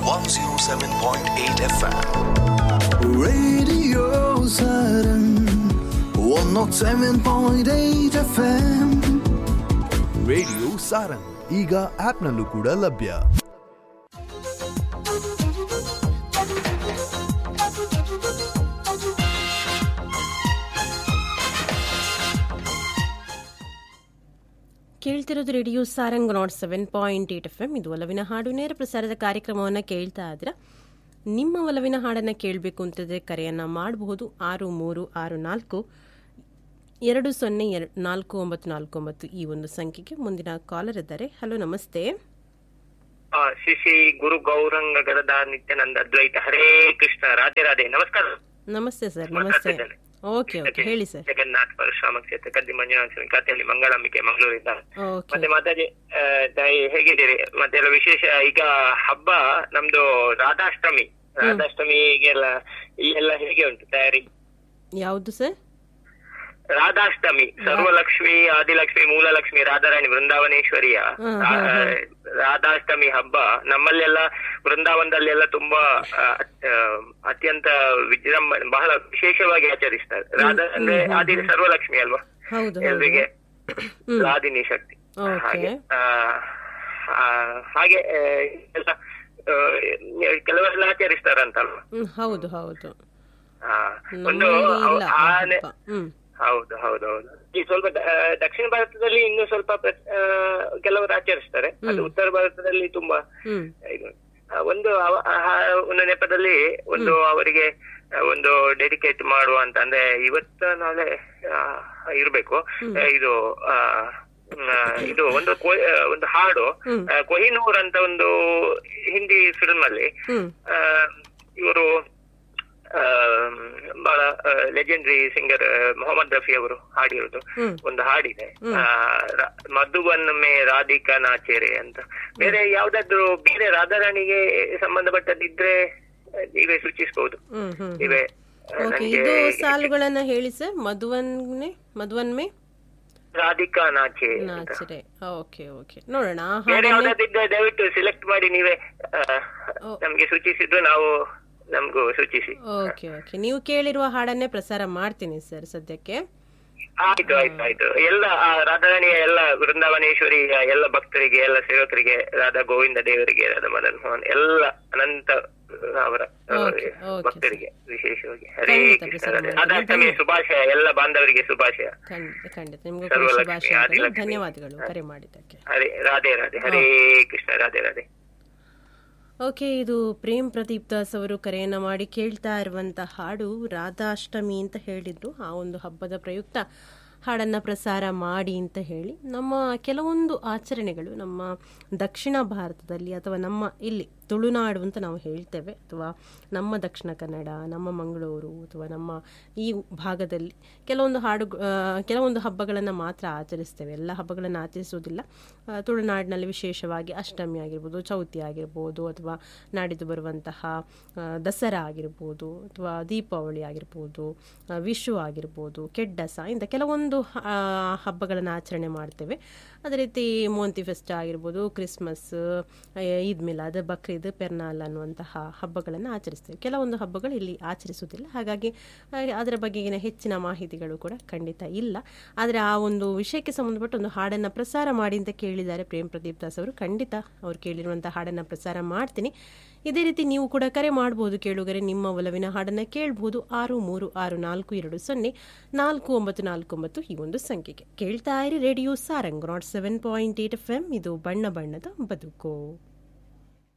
107.8 FM. Radio Saturn 107.8 FM radio Sarang ಈಗ ಆಪ್ನಲ್ಲೂ ಕೂಡ ಲಭ್ಯ ಕೇಳ್ತಿರೋದು radio Sarang nought seven point eight F M ಇದು ಒಲವಿನ ಹಾಡು ನೇರ ಪ್ರಸಾರದ ಕಾರ್ಯಕ್ರಮವನ್ನು ಕೇಳ್ತಾ ಇದ್ರೆ ನಿಮ್ಮ ಒಲವಿನ ಹಾಡನ್ನು ಕೇಳಬೇಕು ಅಂತಂದರೆ ಕರೆಯನ್ನು ಮಾಡಬಹುದು ಆರು ಮೂರು ಆರು ನಾಲ್ಕು ಎರಡು ಸೊನ್ನೆ ಎರಡು ನಾಲ್ಕು ಒಂಬತ್ತು ನಾಲ್ಕು ಒಂಬತ್ತು ಈ ಒಂದು ಸಂಖ್ಯೆಗೆ ಮುಂದಿನ ಕಾಲರ್ ಇದ್ದಾರೆ ಹಲೋ ನಮಸ್ತೆ ಆ, ಶ್ರೀ ಶ್ರೀ ಗುರು ಗೌರಂಗ ಗದದ ನಿತ್ಯಾನಂದ ಅದ್ವೈತ ಹರೇ ಕೃಷ್ಣ ರಾಧೆ ರಾಧೆ ನಮಸ್ಕಾರ ನಮಸ್ತೆ ಸರ್ ನಮಸ್ತೆ ಓಕೆ ಓಕೆ ಹೇಳಿ ಸರ್ ಜಗನ್ನಾಥ ಪರಶುರಾಮ ಕ್ಷೇತ್ರ ಕದ್ದಿ ಮಂಜುನಾಥ ಸ್ವಾಮಿ ಖಾತೆಯಲ್ಲಿ ಮಂಗಳಾಂಬಿಕೆ ಮಂಗಳೂರಿಂದ ಓಕೆ ಮತ್ತೆ ಮಾತಾಜಿ ಆ, ತಾಯಿ ಹೇಗಿದ್ದೀರಿ ಮತ್ತೆ ಎಲ್ಲ ವಿಶೇಷ ಈಗ ಹಬ್ಬ ನಮ್ದು ರಾಧಾಷ್ಟಮಿ ರಾಧಾಷ್ಟಮಿಗೆಲ್ಲ ಇಲ್ಲೆಲ್ಲ ಹೇಗೆ ಉಂಟು ತಯಾರಿ ಯಾವುದು ಸರ್ ರಾಧಾಷ್ಟಮಿ ಸರ್ವಲಕ್ಷ್ಮಿ ಆದಿಲಕ್ಷ್ಮಿ ಮೂಲಲಕ್ಷ್ಮಿ ರಾಧಾರಾಣಿ ವೃಂದಾವನೇಶ್ವರಿಯ ಹ್ಮ್, ಆ, ರಾಧಾಷ್ಟಮಿ ಹಬ್ಬ ನಮ್ಮಲ್ಲೆಲ್ಲ ವೃಂದಾವನದಲ್ಲೆಲ್ಲ ತುಂಬಾ ಆ, ಆ, ಅತ್ಯಂತ ವಿಜೃಂಭ ಬಹಳ ವಿಶೇಷವಾಗಿ ಆಚರಿಸ್ತಾರೆ ರಾಧಾ ಅಂದ್ರೆ ಆದಿ ಸರ್ವಲಕ್ಷ್ಮಿ ಅಲ್ವಾ ಹೌದು ಹೌದು ಎಲ್ರಿಗೆ ಲಾದಿನಿ ಶಕ್ತಿ Okay. ಹಾಗೆ ಆ, ಆ, ಹಾಗೆ ಆ, ಎಲ್ಲ ಆ, ಕೆಲವೆಲ್ಲ ಆಚರಿಸ್ತಾರಂತಲ್ವಾ ಹ್ಮ್, ಹೌದು ಹೌದು ಆ, ಒಂದು ನಮ್ಮಲ್ಲಿ ಅವ್- ಇಲ್ಲ ಆ ಆನೆ ಹಬ್ಬ. ಹ್ಮ್ ಹೌದು ಹೌದು ಹೌದು ಈ ಸ್ವಲ್ಪ ದ- ಆ, ದಕ್ಷಿಣ ಭಾರತದಲ್ಲಿ ಇನ್ನು ಸ್ವಲ್ಪ ಪ್ರ- ಆ, ಕೆಲವರು ಆಚರಿಸ್ತಾರೆ ಅದು ಉತ್ತರ ಭಾರತದಲ್ಲಿ ತುಂಬಾ ಹ್ಮ್ ಇದು ಆ, ಒಂದು ಅವ- ಆ ಒಂದು ನೆಪದಲ್ಲಿ ಒಂದು ಅವರಿಗೆ ಆ, ಒಂದು ಡೆಡಿಕೇಟ್ ಮಾಡುವ ಅಂತ ಅಂದ್ರೆ ಇವತ್ತ ನಾಳೆ ಆ, ಇರ್ಬೇಕು ಆ, ಇದು ಆ, ಮ್, ಆ, ಇದು ಒಂದು ಕೊ- ಆ, ಒಂದು ಹಾಡು ಆ, ಕೊಹಿನೂರ್ ಅಂತ ಒಂದು ಹಿಂದಿ ಫಿಲ್ಮ್ ಅಲ್ಲಿ ಹ್ಮ್ ಇವರು ಬಹಳ ಲೆಜೆಂಡ್ರಿ ಸಿಂಗರ್ ಮೊಹಮ್ಮದ್ ರಫಿ ಅವರು ಹಾಡಿರೋದು ಹ್ಮ್. ಒಂದು ಹಾಡಿದೆ ಆ, ರ- ಮಧುಬನ್ ಮೇ ರಾಧಿಕಾ ನಾಚೇರೆ ಅಂತ ಬೇರೆ ಯಾವ್ದಾದ್ರು ಬೇರೆ ರಾಧಾರಾಣಿಗೆ ಸಂಬಂಧಪಟ್ಟದಿದ್ರೆ ಆ, ನೀವೇ ಸೂಚಿಸಬಹುದು ಹ್ಮ್ ಹ್ಮ್ ನೀವೇ ಆ, ಓಕೆ ನನ್ಗೆ ಇದು ಸಾಲುಗಳನ್ನ ಹೇಳಿ ಸರ್ ಮಧುವನ್ನೆ ಮಧುವನ್ಮೆ ರಾಧಿಕಾ ನಾಚೆ ಅಂತ. ನಾಚರೆ ಓಕೆ ಓಕೆ ನೋಡೋಣ ಆ ಬೇರೆ ಹಾಡನ್ನೇ ಯಾವ್ದಾದಿದ್ರೆ ದಯವಿಟ್ಟು ಸಿಲೆಕ್ಟ್ ಮಾಡಿ ನೀವೇ ಆ, ಓ. ನಮ್ಗೆ ಸೂಚಿಸಿದ್ದು ನಾವು ನಮ್ಗೂ ಸೂಚಿಸಿ ಓಕೆ ಓಕೆ ನೀವು ಕೇಳಿರುವ ಹಾಡನ್ನೇ ಪ್ರಸಾರ ಮಾಡ್ತೀನಿ ಸರ್ ಸದ್ಯಕ್ಕೆ ಆಯ್ತು ಆಯ್ತು ಆಯ್ತು ಎಲ್ಲ ಆ ರಾಧಾರಾಣಿಯ ಎಲ್ಲ ವೃಂದಾವನೇಶ್ವರಿ ಎಲ್ಲ ಭಕ್ತರಿಗೆ ಎಲ್ಲ ಸೇವಕರಿಗೆ ರಾಧಾ ಗೋವಿಂದ ದೇವರಿಗೆ ರಾಧಾ ಮದನ್ ಮೋಹನ್ ಎಲ್ಲ ಅನಂತ ಅವರ ಆ, Okay, okay, ಭಕ್ತರಿಗೆ ವಿಶೇಷವಾಗಿ ಹರೇ ಖಂಡಿತ ಕೃಷ್ಣ ಪ್ರಸಾರ ರಾಧೆ. ಮಾಡ್ತೀನಿ. ರಾಧಾಷ್ಟಮಿಯ ಶುಭಾಶಯ ಎಲ್ಲ ಬಾಂಧವರಿಗೆ ಶುಭಾಶಯ ಖಂಡಿತ ಖಂಡಿತ ನಿಮಗೂ ಕೂಡ ಸರ್ವಲಕ್ಷ್ಮಿ, ಶುಭಾಶಯಗಳು ಆದಿಲಕ್ಷ್ಮಿ. ಧನ್ಯವಾದಗಳು ಕರೆ ಮಾಡಿದ್ದಕ್ಕೆ ಹರೇ ರಾಧೆ ರಾಧೆ ಹರೇ ಕೃಷ್ಣ ರಾಧೆ ರಾಧೆ ಓಕೆ ಇದು ಪ್ರೇಮ್ ಪ್ರದೀಪ್ ದಾಸ್ ಅವರು ಕರೆಯನ್ನ ಮಾಡಿ ಕೇಳ್ತಾ ಇರುವಂತ ಹಾಡು ರಾಧಾಷ್ಟಮಿ ಅಂತ ಹೇಳಿದ್ರು ಆ ಒಂದು ಹಬ್ಬದ ಪ್ರಯುಕ್ತ ಹಾಡನ್ನ ಪ್ರಸಾರ ಮಾಡಿ ಅಂತ ಹೇಳಿ ನಮ್ಮ ಕೆಲವೊಂದು ಆಚರಣೆಗಳು ನಮ್ಮ ದಕ್ಷಿಣ ಭಾರತದಲ್ಲಿ ಅಥವಾ ನಮ್ಮ ಇಲ್ಲಿ ತುಳುನಾಡು ಅಂತ ನಾವು ಹೇಳ್ತೇವೆ ಅಥವಾ ನಮ್ಮ ದಕ್ಷಿಣ ಕನ್ನಡ ನಮ್ಮ ಮಂಗಳೂರು ಅಥವಾ ನಮ್ಮ ಈ ಭಾಗದಲ್ಲಿ ಕೆಲವೊಂದು ಹಾಡು ಆ, ಕೆಲವೊಂದು ಹಬ್ಬಗಳನ್ನು ಮಾತ್ರ ಆಚರಿಸ್ತೇವೆ ಎಲ್ಲ ಹಬ್ಬಗಳನ್ನು ಆಚರಿಸುವುದಿಲ್ಲ ಆ, ತುಳುನಾಡಿನಲ್ಲಿ ವಿಶೇಷವಾಗಿ ಅಷ್ಟಮಿ ಆಗಿರ್ಬೋದು ಚೌತಿ ಆಗಿರ್ಬೋದು ಅಥವಾ ನಾಡಿದ್ದು ಬರುವಂತಹ ಆ, ದಸರಾ ಆಗಿರ್ಬೋದು ಅಥವಾ ದೀಪಾವಳಿ ಆಗಿರ್ಬೋದು ಆ, ವಿಶು ಆಗಿರ್ಬೋದು ಕೆಡ್ಡಸ ಇಂಥ ಕೆಲವೊಂದು ಆ, ಹಬ್ಬಗಳನ್ನು ಆಚರಣೆ ಮಾಡ್ತೇವೆ ಅದೇ ರೀತಿ ಮೋಂತಿ ಫೆಸ್ಟ್ ಆಗಿರ್ಬೋದು ಕ್ರಿಸ್ಮಸ್ ಆ, ಈದ್ ಮಿಲಾದ್ ಬಕ್ರೀದ್ ಪೆರ್ನಾಲ್ ಅನ್ನುವಂತಹ ಹಬ್ಬಗಳನ್ನು ಆಚರಿಸ್ತೇವೆ ಕೆಲವೊಂದು ಹಬ್ಬಗಳು ಇಲ್ಲಿ ಆಚರಿಸುವುದಿಲ್ಲ ಹಾಗಾಗಿ ಆ, ಅದರ ಬಗೆಗಿನ ಹೆಚ್ಚಿನ ಮಾಹಿತಿಗಳು ಕೂಡ ಖಂಡಿತ ಇಲ್ಲ ಆದರೆ ಆ ಒಂದು ವಿಷಯಕ್ಕೆ ಸಂಬಂಧಪಟ್ಟ ಒಂದು ಹಾಡನ್ನು ಪ್ರಸಾರ ಮಾಡಿ ಅಂತ ಕೇಳಿದ್ದಾರೆ ಪ್ರೇಮ್ ಪ್ರದೀಪ್ ದಾಸ್ ಅವರು ಖಂಡಿತ ಅವ್ರು ಕೇಳಿರುವಂಥ ಹಾಡನ್ನು ಪ್ರಸಾರ ಮಾಡ್ತೀನಿ ಇದೇ ರೀತಿ ನೀವು ಕೂಡ ಕರೆ ಮಾಡಬಹುದು ಕೇಳುಗರೆ ನಿಮ್ಮ ಒಲವಿನ ಹಾಡನ್ನು ಕೇಳಬಹುದು ಆರು ಮೂರು ಆರು ನಾಲ್ಕು ಎರಡು ಸೊನ್ನೆ ನಾಲ್ಕು ಒಂಬತ್ತು ನಾಲ್ಕು ಒಂಬತ್ತು ಈ ಒಂದು ಸಂಖ್ಯೆಗೆ ಕೇಳ್ತಾ ಇರಿ radio Sarang nought seven point eight F M ಇದು ಬಣ್ಣ ಬಣ್ಣದ ಬದುಕು